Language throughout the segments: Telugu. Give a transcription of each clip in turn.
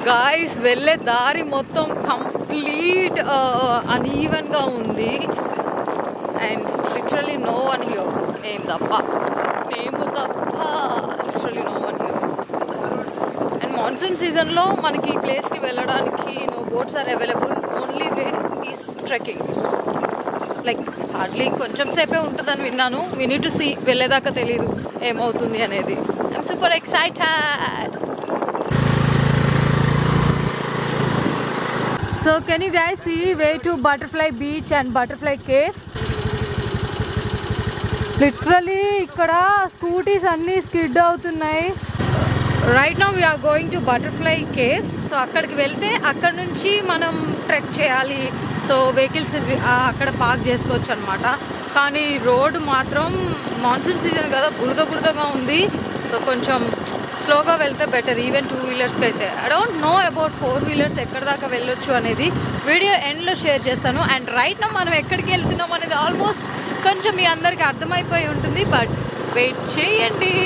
గాయస్ వెళ్ళే దారి మొత్తం కంప్లీట్ అన్ఈవెన్గా ఉంది and literally no one here ఏం తప్ప ఏం తప్ప literally no one here and monsoon సీజన్లో మనకి ఈ ప్లేస్కి వెళ్ళడానికి no boats are available only way is trekking like hardly కొంచెం సేపే ఉంటుందని విన్నాను వీ నీడ్ టు సీ వెళ్ళేదాకా తెలీదు ఏమవుతుంది అనేది I'm super excited so can you guys see way to Butterfly Beach and Butterfly Cave literally ఇక్కడ స్కూటీస్ అన్నీ స్కిడ్ అవుతున్నాయి right now we are going to Butterfly Cave so అక్కడికి వెళ్తే అక్కడ నుంచి మనం ట్రెక్ చేయాలి సో వెహికల్స్ అక్కడ పార్క్ చేసుకోవచ్చు అనమాట కానీ రోడ్ మాత్రం మాన్సూన్ సీజన్ కదా బురద బురదగా ఉంది సో కొంచెం స్లోగా వెళ్తే బెటర్ ఈవెన్ టూ వీలర్స్కి అయితే I don't know about four wheelers ఎక్కడ దాకా వెళ్ళొచ్చు అనేది వీడియో ఎండ్లో షేర్ చేస్తాను అండ్ రైట్ నో మనం ఎక్కడికి వెళ్తున్నాం అనేది ఆల్మోస్ట్ కొంచెం మీ అందరికీ అర్థమైపోయి ఉంటుంది బట్ వెయిట్ చేయండి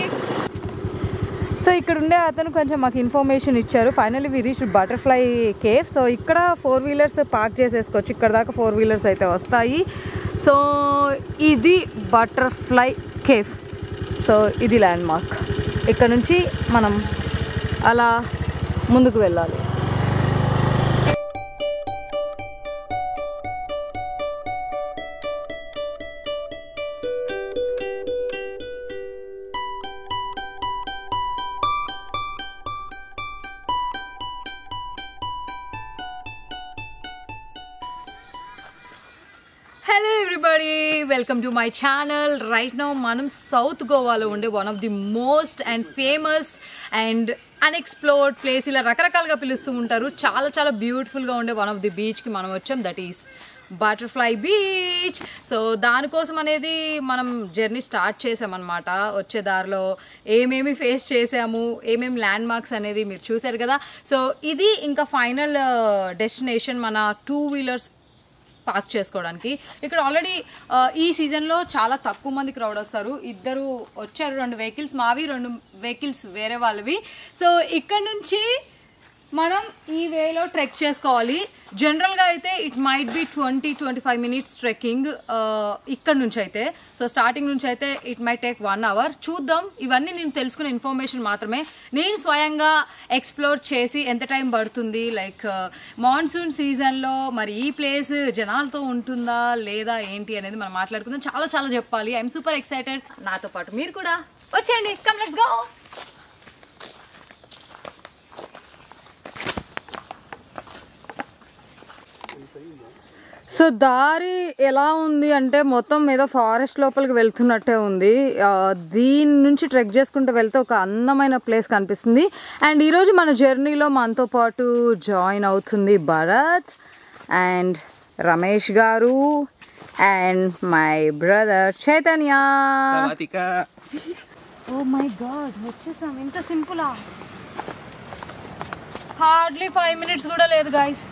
సో ఇక్కడ ఉండే అతను కొంచెం మాకు ఇన్ఫర్మేషన్ ఇచ్చారు finally we reach Butterfly Cave so ఇక్కడ ఫోర్ వీలర్స్ పార్క్ చేసేసుకోవచ్చు ఇక్కడ దాకా ఫోర్ వీలర్స్ అయితే వస్తాయి సో ఇది బటర్ఫ్లై కేవ్ సో ఇది ల్యాండ్ మార్క్ ఇక్కడ నుంచి మనం అలా ముందుకు వెళ్ళాలి hello everybody welcome to my channel right now మనం సౌత్ గోవాలో ఉండే one of the most and famous and unexplored place ఇలా రకరకాలుగా పిలుస్తూ ఉంటారు చాలా చాలా బ్యూటిఫుల్గా ఉండే వన్ ఆఫ్ ది బీచ్కి మనం వచ్చాం that is Butterfly Beach so దానికోసం అనేది మనం జర్నీ స్టార్ట్ చేసామన్నమాట వచ్చే దారిలో ఏమేమి ఫేస్ చేసాము ఏమేమి ల్యాండ్ మార్క్స్ అనేది మీరు చూశారు కదా సో ఇది ఇంకా ఫైనల్ డెస్టినేషన్ మన టూ వీలర్స్ పార్క్ చేసుకోవడానికి ఇక్కడ ఆల్రెడీ ఈ సీజన్లో చాలా తక్కువ మంది క్రౌడ్ వస్తారు ఇద్దరు వచ్చారు రెండు వెహికల్స్ మావి రెండు వెహికల్స్ వేరే వాళ్ళవి సో ఇక్కడ నుంచి మనం ఈ వేలో ట్రెక్ చేసుకోవాలి జనరల్గా అయితే it might be twenty twenty five minutes trekking ఇక్కడ నుంచి అయితే సో స్టార్టింగ్ నుంచి అయితే it might take one hour చూద్దాం ఇవన్నీ నేను తెలుసుకునే ఇన్ఫర్మేషన్ మాత్రమే నేను స్వయంగా ఎక్స్ప్లోర్ చేసి ఎంత టైం పడుతుంది లైక్ మాన్సూన్ సీజన్లో మరి ఈ ప్లేస్ జనాలతో ఉంటుందా లేదా ఏంటి అనేది మనం మాట్లాడుకుందాం చాలా చాలా చెప్పాలి ఐఎమ్ సూపర్ ఎక్సైటెడ్ నాతో పాటు మీరు కూడా వచ్చేయండి కమ్ లెట్స్ గో సో దారి ఎలా ఉంది అంటే మొత్తం ఏదో ఫారెస్ట్ లోపలికి వెళ్తున్నట్టే ఉంది ఆ, దీని నుంచి ట్రెక్ చేసుకుంటూ వెళ్తే ఒక అందమైన ప్లేస్ కనిపిస్తుంది అండ్ ఈరోజు మన జర్నీలో మనతో పాటు జాయిన్ అవుతుంది Bharat and Ramesh garu and my brother Chaitanya Sawatika. Oh my god వచ్చేసాం ఇంత సింపులా హార్డ్లీ ఫైవ్ మినిట్స్ కూడా లేదు గాయస్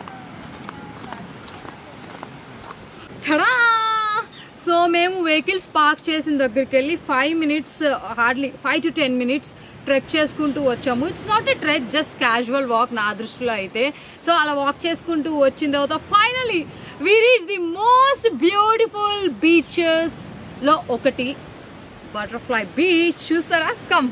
టడా సో మేము వెహికల్స్ పార్క్ చేసిన దగ్గరికి వెళ్ళి five minutes hardly five to ten minutes trek చేసుకుంటూ వచ్చాము it's not a trek just casual walk నా దృష్టిలో అయితే సో అలా వాక్ చేసుకుంటూ వచ్చిన తర్వాత finally we reach the most beautiful బీచెస్లో ఒకటి బటర్ఫ్లై బీచ్ చూస్తారా come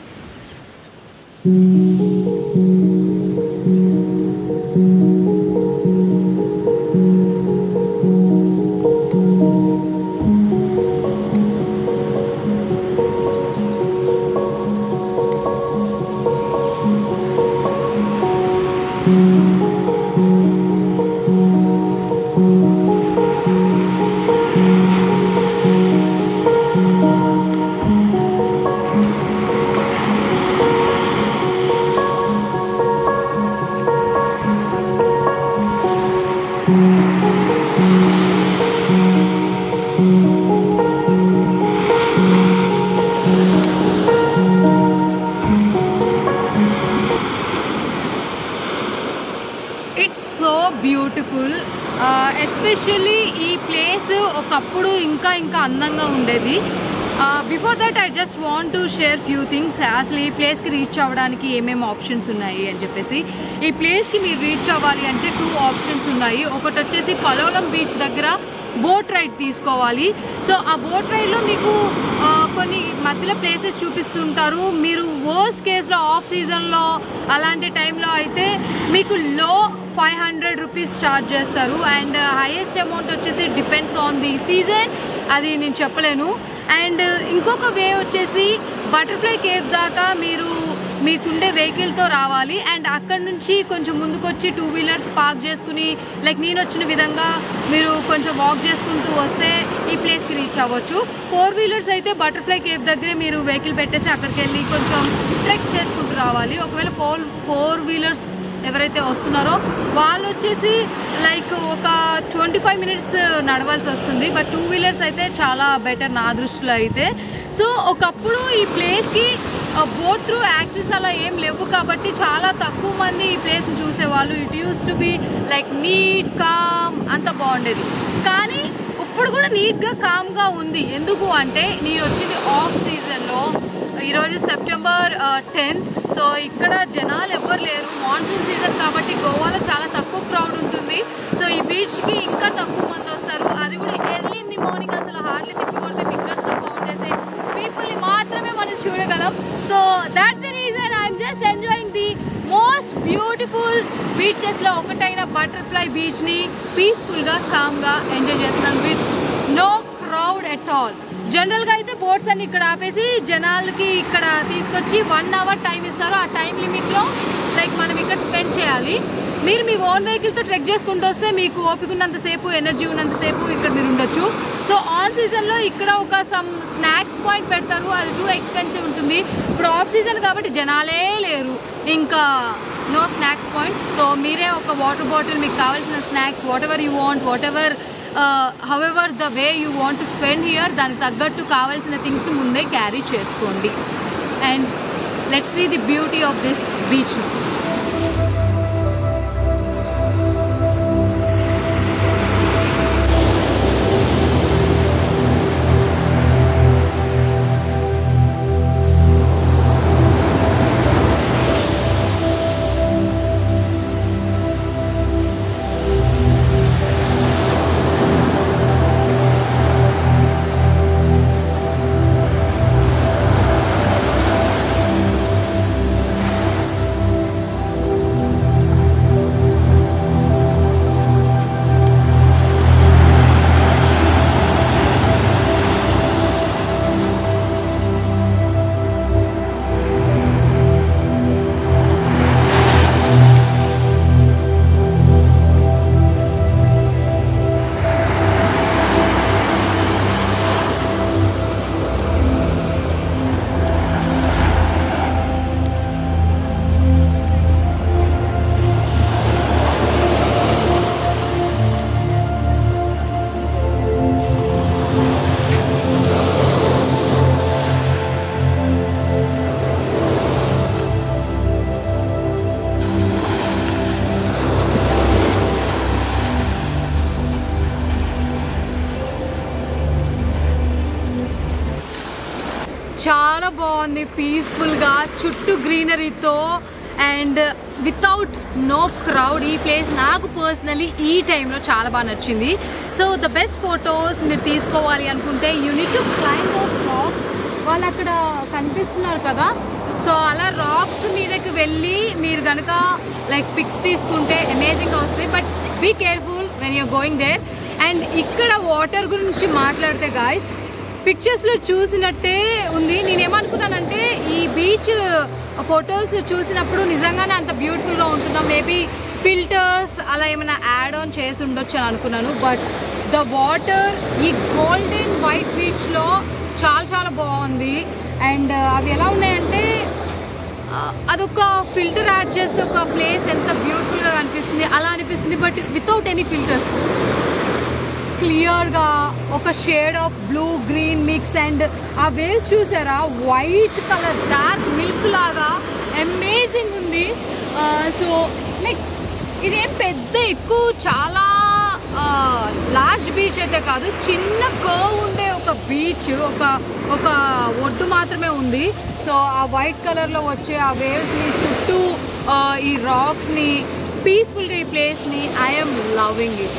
it's so beautiful especially ఈ ప్లేస్ ఒకప్పుడు ఇంకా ఇంకా అందంగా ఉండేది before that I just want to share few things అసలు ఈ ప్లేస్కి రీచ్ అవ్వడానికి ఏమేమి ఆప్షన్స్ ఉన్నాయి అని చెప్పేసి ఈ ప్లేస్కి మీరు రీచ్ అవ్వాలి అంటే టూ ఆప్షన్స్ ఉన్నాయి ఒకటి వచ్చేసి పలోలం బీచ్ దగ్గర బోట్ రైడ్ తీసుకోవాలి సో ఆ బోట్ రైడ్లో మీకు ఆ, కొన్ని మధ్యలో ప్లేసెస్ చూపిస్తుంటారు మీరు వర్స్ట్ కేసులో ఆఫ్ సీజన్లో అలాంటి టైంలో అయితే మీకు low five hundred rupees charge చేస్తారు అండ్ హైయెస్ట్ అమౌంట్ వచ్చేసి డిపెండ్స్ ఆన్ ది సీజన్ అది నేను చెప్పలేను అండ్ ఇంకొక వే వచ్చేసి బటర్ఫ్లై కేవ్ దాకా మీరు మీకుండే వెహికల్తో రావాలి అండ్ అక్కడ నుంచి కొంచెం ముందుకు వచ్చి టూ వీలర్స్ పార్క్ చేసుకుని లైక్ నేను వచ్చిన విధంగా మీరు కొంచెం వాక్ చేసుకుంటూ వస్తే ఈ ప్లేస్కి రీచ్ అవ్వచ్చు ఫోర్ వీలర్స్ అయితే బటర్ఫ్లై కేవ్ దగ్గరే మీరు వెహికల్ పెట్టేసి అక్కడికి వెళ్ళి కొంచెం ట్రెక్ చేసుకుంటూ రావాలి ఒకవేళ ఫోర్ ఫోర్ వీలర్స్ ఎవరైతే వస్తున్నారో వాళ్ళు వచ్చేసి లైక్ ఒక ట్వంటీ ఫైవ్ మినిట్స్ నడవాల్సి వస్తుంది బట్ టూ వీలర్స్ అయితే చాలా బెటర్ నా దృష్టిలో అయితే సో ఒకప్పుడు ఈ ప్లేస్కి బోట్ త్రూ యాక్సెస్ అలా ఏం లేవు కాబట్టి చాలా తక్కువ మంది ఈ ప్లేస్ని చూసేవాళ్ళు it use to be like neat calm అంత బాగుండేది కానీ ఇప్పుడు కూడా నీట్గా కామ్గా ఉంది ఎందుకు అంటే నేను వచ్చింది ఆఫ్ సీజన్లో ఈరోజు సెప్టెంబర్ టెన్త్ సో ఇక్కడ జనాలు ఎవ్వరు లేరు మాన్సూన్ సీజన్ కాబట్టి గోవాలో చాలా తక్కువ క్రౌడ్ ఉంటుంది సో ఈ బీచ్కి ఇంకా తక్కువ మంది వస్తారు అది కూడా ఎర్లీ ఇన్ ది మార్నింగ్ అసలు హార్డ్లీ తిప్పి కొడితే ఫింగర్స్తో కౌంట్ చేసే పీపుల్ని మాత్రమే మనం చూడగలం so that's the reason I'm just enjoying the most beautiful బీచెస్లో ఒకటైన బటర్ఫ్లై బీచ్ని పీస్ఫుల్గా కామ్గా ఎంజాయ్ చేస్తున్నాను with no crowd at all జనరల్గా అయితే బోట్స్ అన్ని ఇక్కడ ఆపేసి జనాలకి ఇక్కడ తీసుకొచ్చి వన్ అవర్ టైం ఇస్తారు ఆ టైం లిమిట్లో లైక్ మనం ఇక్కడ స్పెండ్ చేయాలి మీరు మీ ఓన్ వెహికల్తో ట్రెక్ చేసుకుంటూ వస్తే మీకు ఓపిక ఉన్నంతసేపు ఎనర్జీ ఉన్నంతసేపు ఇక్కడ మీరు ఉండొచ్చు సో ఆన్ సీజన్లో ఇక్కడ ఒక సమ్ స్నాక్స్ పాయింట్ పెడతారు అది టూ ఎక్స్పెన్సివ్ ఉంటుంది ఇప్పుడు ఆఫ్ సీజన్ కాబట్టి జనాలే లేరు ఇంకా నో స్నాక్స్ పాయింట్ సో మీరే ఒక వాటర్ బాటిల్ మీకు కావాల్సిన snacks whatever you want whatever however the way you want to spend here దానికి తగ్గట్టు కావాల్సిన థింగ్స్ ముందే క్యారీ చేసుకోండి and let's see the beauty of this beach చాలా బాగుంది పీస్ఫుల్గా చుట్టూ గ్రీనరీతో అండ్ వితౌట్ నో క్రౌడ్ ఈ ప్లేస్ నాకు పర్సనలీ ఈ టైంలో చాలా బాగా నచ్చింది సో ద బెస్ట్ ఫొటోస్ మీరు తీసుకోవాలి అనుకుంటే you need to climb those rocks వాళ్ళు అక్కడ కనిపిస్తున్నారు కదా సో అలా రాక్స్ మీదకి వెళ్ళి మీరు కనుక లైక్ పిక్స్ తీసుకుంటే అమేజింగ్గా వస్తాయి but be careful when you're going there and ఇక్కడ వాటర్ గురించి మాట్లాడితే గాయస్ పిక్చర్స్లో చూసినట్టే ఉంది నేనేమనుకున్నానంటే ఈ బీచ్ ఫొటోస్ చూసినప్పుడు నిజంగానే అంత బ్యూటిఫుల్గా ఉంటుందా మేబీ ఫిల్టర్స్ అలా ఏమైనా యాడ్ ఆన్ చేసి ఉండొచ్చు అని అనుకున్నాను బట్ ద వాటర్ ఈ గోల్డెన్ వైట్ బీచ్లో చాలా చాలా బాగుంది అండ్ అవి ఎలా ఉన్నాయంటే ఆ, అదొక ఫిల్టర్ యాడ్ చేస్తే ఒక ప్లేస్ ఎంత బ్యూటిఫుల్గా అనిపిస్తుంది అలా అనిపిస్తుంది బట్ వితౌట్ ఎనీ ఫిల్టర్స్ క్లియర్గా ఒక shade of blue green mix and ఆ వేవ్స్ చూసారా వైట్ కలర్ డార్క్ మిల్క్ లాగా అమేజింగ్ ఉంది సో లైక్ ఇదేం పెద్ద ఎక్కువ చాలా లార్జ్ బీచ్ అయితే కాదు చిన్న కర్వ్ ఉండే ఒక ఒక బీచ్ ఒక ఒక ఒడ్డు మాత్రమే ఉంది సో ఆ వైట్ కలర్లో వచ్చే ఆ వేవ్స్ని చుట్టూ ఆ, ఈ రాక్స్ని పీస్ఫుల్గా ఈ ప్లేస్ని ఐఎమ్ లవింగ్ ఇట్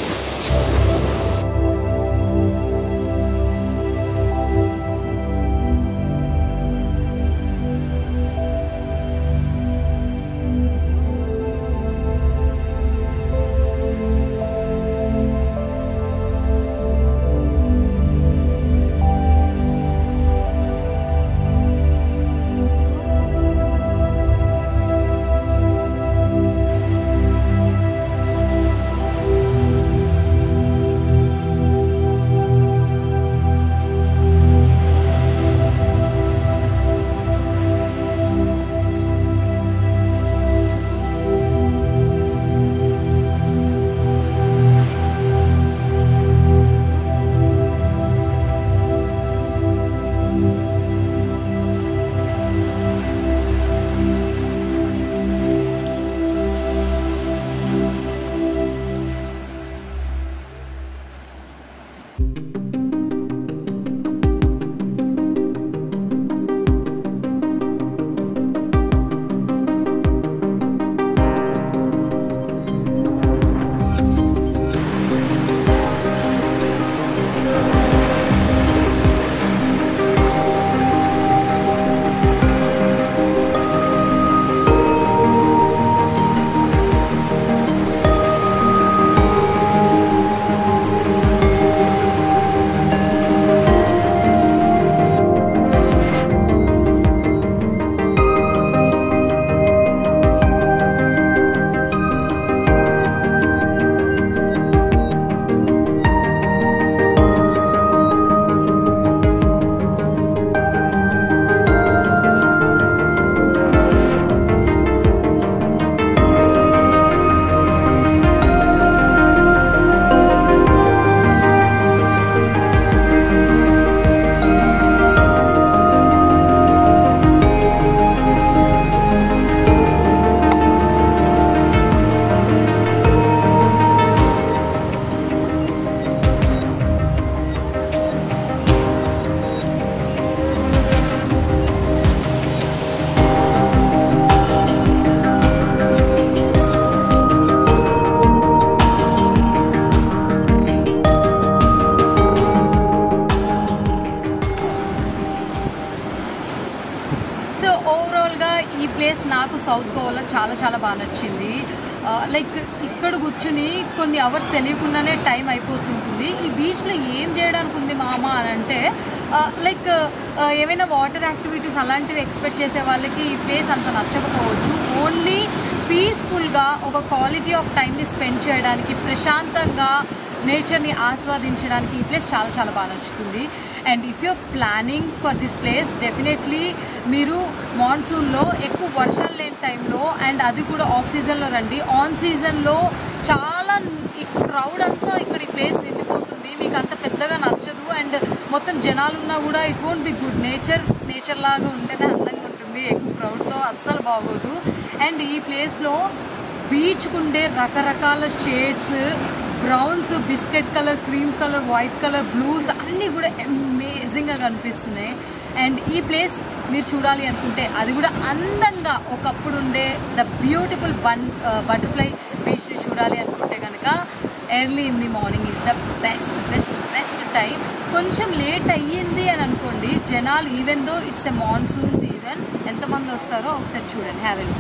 సో ఓవరాల్గా ఈ ప్లేస్ నాకు సౌత్ గోవాలో చాలా చాలా బాగా నచ్చింది లైక్ ఇక్కడ కూర్చుని కొన్ని అవర్స్ తెలియకుండానే టైం అయిపోతుంటుంది ఈ బీచ్లో ఏం చేయడానికి ఉంది మామ అని అంటే లైక్ ఏమైనా వాటర్ యాక్టివిటీస్ అలాంటివి ఎక్స్పెక్ట్ చేసే వాళ్ళకి ఈ ప్లేస్ అంత నచ్చకపోవచ్చు ఓన్లీ పీస్ఫుల్గా ఒక క్వాలిటీ ఆఫ్ టైంని స్పెండ్ చేయడానికి ప్రశాంతంగా నేచర్ని ఆస్వాదించడానికి ఈ ప్లేస్ చాలా చాలా బాగా నచ్చుతుంది and if you're planning for this place definitely మీరు మాన్సూన్లో ఎక్కువ వర్షాలు లేని టైంలో అండ్ అది కూడా ఆఫ్ సీజన్లో రండి ఆన్ సీజన్లో చాలా ఈ క్రౌడ్ అంతా ఇక్కడ ఈ ప్లేస్ నిండిపోతుంది మీకు అంత పెద్దగా నచ్చదు అండ్ మొత్తం జనాలు ఉన్నా కూడా it won't be good nature nature లాగా ఉంటేనే అందంగా ఉంటుంది ఎక్కువ క్రౌడ్తో అస్సలు బాగోదు అండ్ ఈ ప్లేస్లో బీచ్కు ఉండే రకరకాల shades browns biscuit colour cream colour white colour blues అన్నీ కూడా అమేజింగ్గా కనిపిస్తున్నాయి అండ్ ఈ ప్లేస్ మీరు చూడాలి అనుకుంటే అది కూడా అందంగా ఒకప్పుడు ఉండే ద బ్యూటిఫుల్ బన్ బటర్ఫ్లై బీచ్ని చూడాలి అనుకుంటే కనుక early in the morning is the best best best time కొంచెం లేట్ అయ్యింది అని అనుకోండి జనాలు even though it's a monsoon season ఎంతమంది వస్తారో ఒకసారి చూడండి హ్యావ్ ఎ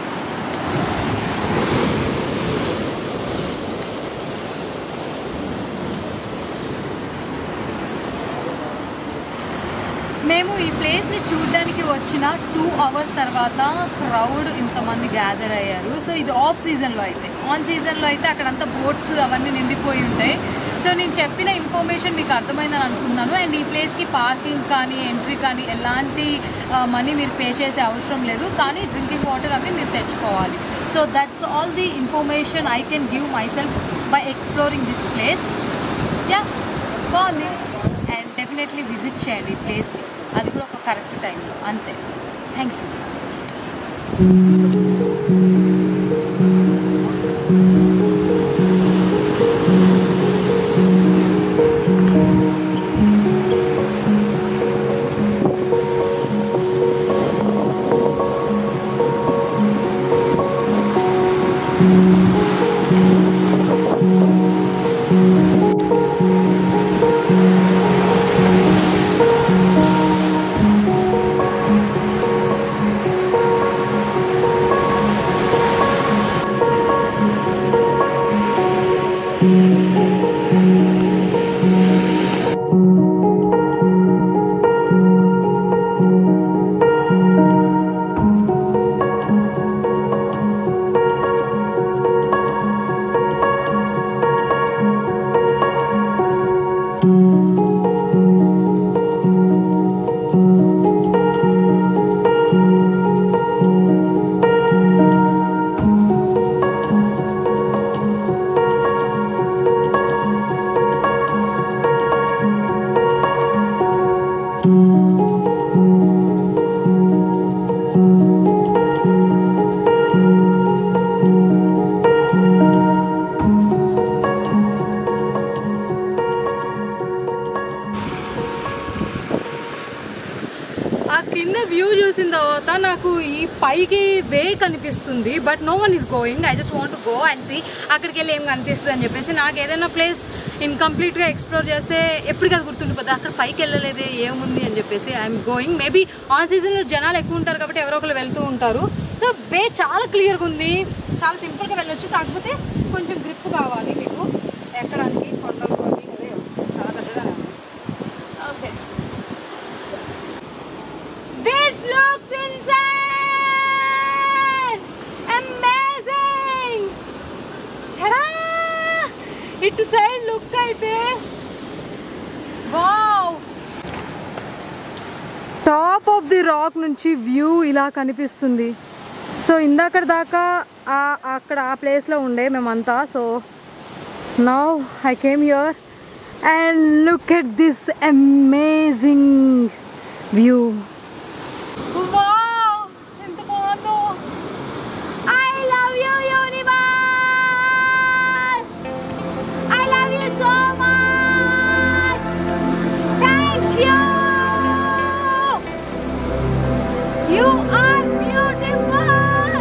మేము ఈ ప్లేస్ని చూడడానికి వచ్చిన టూ అవర్స్ తర్వాత క్రౌడ్ ఇంతమంది గ్యాదర్ అయ్యారు సో ఇది ఆఫ్ సీజన్లో అయితే ఆన్ సీజన్లో అయితే అక్కడంతా బోట్స్ అవన్నీ నిండిపోయి ఉంటాయి సో నేను చెప్పిన ఇన్ఫర్మేషన్ మీకు అర్థమైందని అనుకున్నాను అండ్ ఈ ప్లేస్కి పార్కింగ్ కానీ ఎంట్రీ కానీ ఎలాంటి మనీ మీరు పే చేసే అవసరం లేదు కానీ డ్రింకింగ్ వాటర్ అవి మీరు తెచ్చుకోవాలి so that's all the information I can give myself by exploring this place yeah బాగుంది అండ్ డెఫినెట్లీ విజిట్ చేయండి ఈ ప్లేస్కి అది కూడా ఒక కరెక్ట్ టైంలో అంతే థ్యాంక్ యూ కింద వ్యూ చూసిన తర్వాత నాకు ఈ పైకి వే కనిపిస్తుంది but no one is going I just want go and see అక్కడికి వెళ్ళి ఏం కనిపిస్తుంది అని చెప్పేసి నాకు ఏదైనా ప్లేస్ ఇన్కంప్లీట్గా ఎక్స్ప్లోర్ చేస్తే ఎప్పుడు కదా గుర్తుండిపోతుంది అక్కడ పైకి వెళ్ళలేదే ఏముంది అని చెప్పేసి ఐఎమ్ గోయింగ్ మేబీ ఆన్ సీజన్లో జనాలు ఎక్కువ ఉంటారు కాబట్టి ఎవరో ఒకరు వెళ్తూ ఉంటారు సో వే చాలా క్లియర్గా ఉంది చాలా సింపుల్గా వెళ్ళొచ్చు కాకపోతే కొంచెం గ్రిప్ కావాలి మీకు ఎక్కడానికి కొండలు కొన్ని అదే చాలా పెద్దగానే ఉంది okay This looks insane! Amazing! Ta-da! ఇటు సైడ్ లుక్ అయితే wow top of the rock నుంచి వ్యూ ఇలా కనిపిస్తుంది సో ఇందాక దాకా ఆ- అక్కడ ఆ ప్లేస్లో ఉండే మేమంతా so now I came here and look at this amazing view wow ఎంత బాగుందో I love you universe I love you so much thank you you are beautiful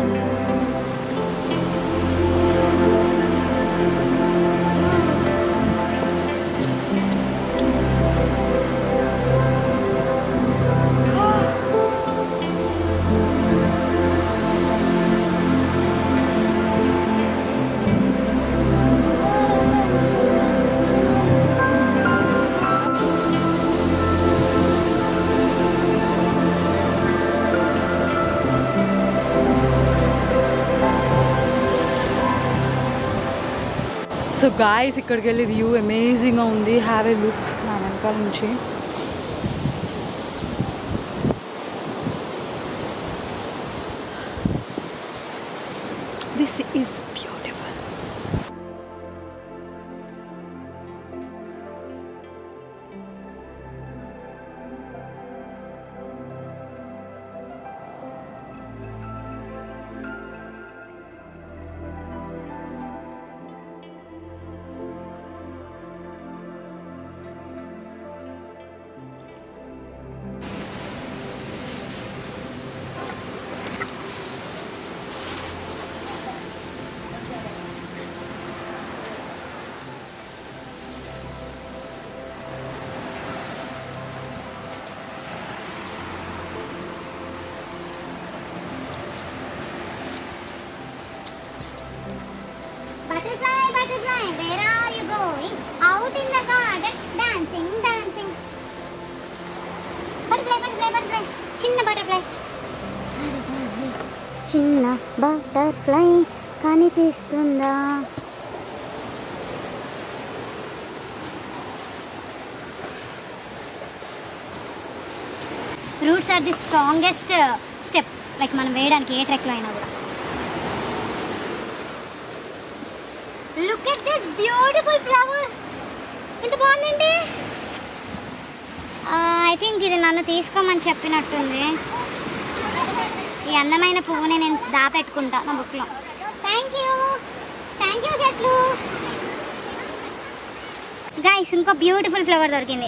so guys ఇక్కడికి వెళ్ళి వ్యూ అమేజింగ్గా ఉంది హ్యావ్ ఏ లుక్ నా వెనకాల నుంచి this is beautiful Butterfly, butterfly, where are you going? Out in the garden, dancing, dancing. Butterfly, butterfly, butterfly. చిన్న బటర్ఫ్లై చిన్న బటర్ఫ్లై కనిపిస్తుందా roots are the strongest step like మనం వేయడానికి ఏ ట్రెక్లో అయినా కూడా look at this beautiful flower ఎంత బాగుందండి ఐ థింక్ ఇది నన్ను తీసుకోమని చెప్పినట్టుంది ఈ అందమైన పువ్వుని నేను దాపెట్టుకుంటా నా బుక్లో థ్యాంక్ యూ థ్యాంక్ యూ చెట్లు గైస్ ఇంకో బ్యూటిఫుల్ ఫ్లవర్ దొరికింది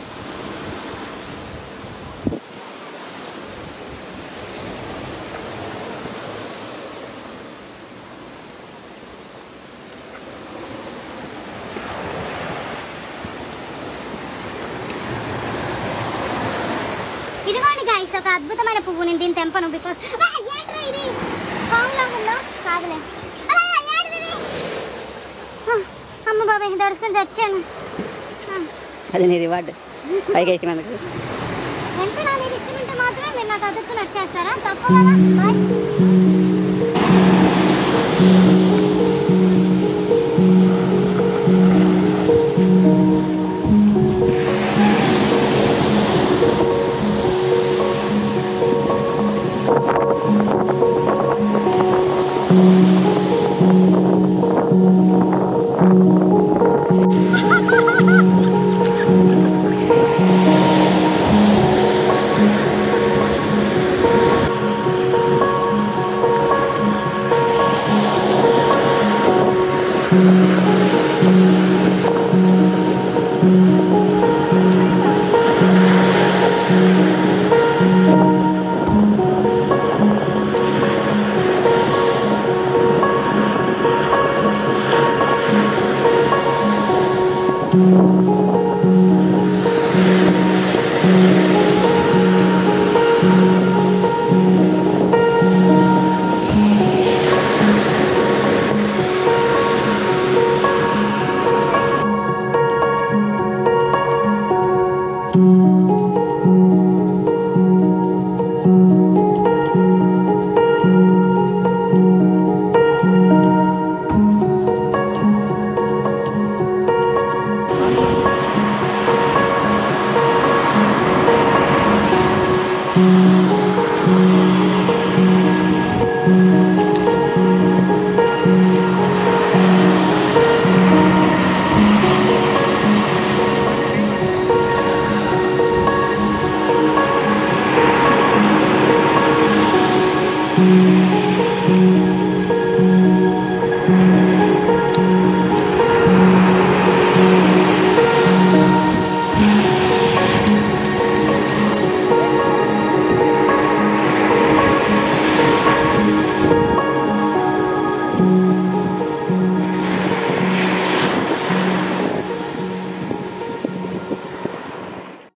ఇదిగోండి గైస్ ఒక అద్భుతమైన పువ్వు నేను దీన్ని తెంపను బికాస్ ఏంట్రా ఇది పాము లాగుందా కాదులే ఆ, ఏంటిది ఇది? ఆ, అమ్మ బాబాయ్ దడుచుకొని చచ్చాను ఆ, అది నీ రివార్డ్ పైకి ఎక్కినందుకు ఎంత నా మీద ఇష్టం ఉంటే మాత్రమే మీరు నాకు అదుక్కుని వచ్చేస్తారా తప్పు కదా బాయ్